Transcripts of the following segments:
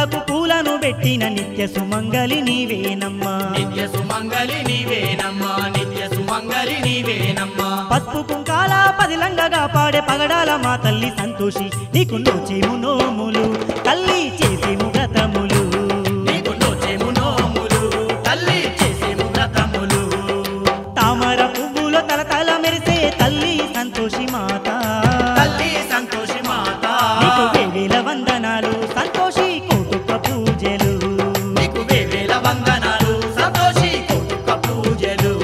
పూలకు పూలను పెట్టిన నిత్య సుమంగలి నీవేనమ్మా నిత్య సుమంగలి నీవేనమ్మా నిత్య సుమంగలి నీవేనమ్మా పసుపు కుంకాల పదిలంగగా పాడే పగడాల మా తల్లి సంతోషి నీకు నోచేము నోములు తల్లి చేసేము వ్రతములు నీకు నోచేము నోములు తల్లి చేసేము వ్రతములు తామర పువ్వులో తలతల మెరిసే తల్లి సంతోషి మాత తల్లి సంతోషి మాత నీకు వేవేల వందనాలు సంతోషి కోటుక పూజలు నీకు వేవేల వందనాలు సంతోషి కోటుక పూజలు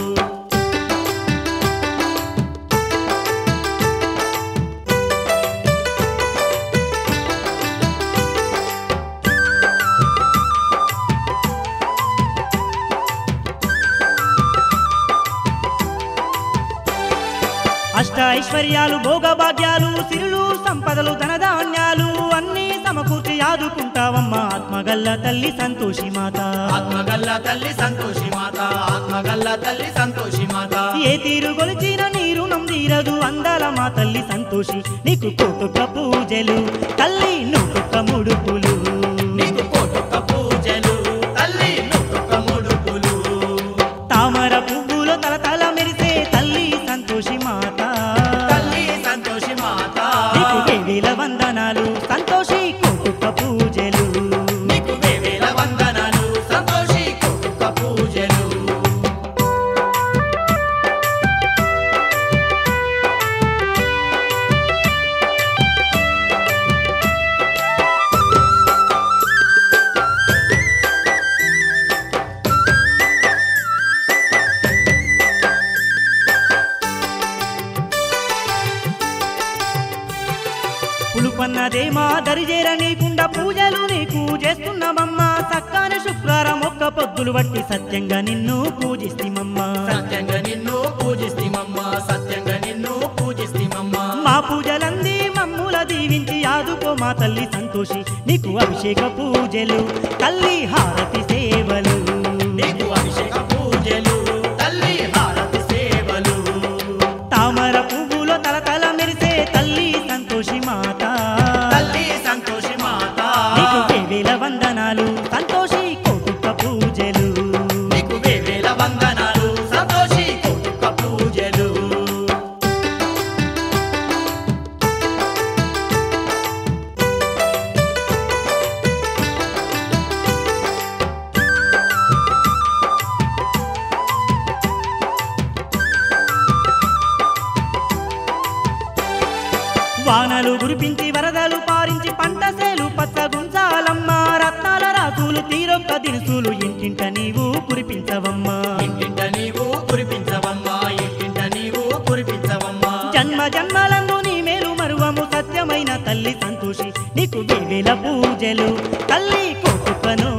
అష్ట ఐశ్వర్యాలు భోగభాగ్యాలు సిరులు సంపదలు ధనధాన్యాలు అన్నీ సమకూర్చి ఆదుకుంటావమ్మా ఆత్మగల్ల తల్లి సంతోషి మాత ఆత్మగల్ల తల్లి సంతోషి మాత ఆత్మగల్ల తల్లి సంతోషి మాత ఏ తీరు గొలిచిన నీరు తీరదు అందాల మా తల్లి సంతోషి నీకు కోటుక పూజలు తల్లి నూటుక ముడుపులు నీకు కోటుక పూజలు తల్లి నూటుక ముడుపులు తామర పువ్వులో తలతల మెరిసే తల్లి సంతోషి మాత తల్లి సంతోషి మాత నీకు వేవేల వందనాలు సంతోషి కోటుక పూజలు నీకు వేవేల వందనాలు సంతోషి కోటుక పూజలు పులుపన్నదే మా దరిజేర నీకుండా పూజలు నీకు చేస్తున్నామమ్మా సక్కాని శుక్రవారం ఒక్క పొద్దులు బట్టి సత్యంగా నిన్ను పూజిస్తామమ్మా సత్యంగా నిన్ను పూజిస్తామమ్మా సత్యంగా నిన్ను పూజిస్తామమ్మా మా పూజలంది మమ్ముల దీవించి ఆదుకో మా తల్లి సంతోషి నీకు అభిషేక పూజలు తల్లి హారతి సేవలు నీకు అభిషేక పూజలు తల్లి హారతి సేవలు తామర పువ్వులో తలతల మెరిసే తల్లి సంతోషి మాత తల్లి సంతోషి మాత నీకు వేవేల వందనాలు సంతోషి కోటుక పూజలు నీకు వేవేల వందనాలు సంతోషి కోటుక పూజలు వానలు కురిపించి వరదలు పారించి పంట సేలు పచ్చగుంచాలమ్మ రత్నాల రాసులు తీరొక్క దినుసులు ఇంటింట నీవు కురిపించవమ్మా ఇంటింట నీవు కురిపించవమ్మా ఇంటింట నీవు కురిపించవమ్మా జన్మ జన్మలందు నీ మేలు మరువము సత్యమైన తల్లి సంతోషి నీకు వేవేల పూజలు తల్లి కోటుకను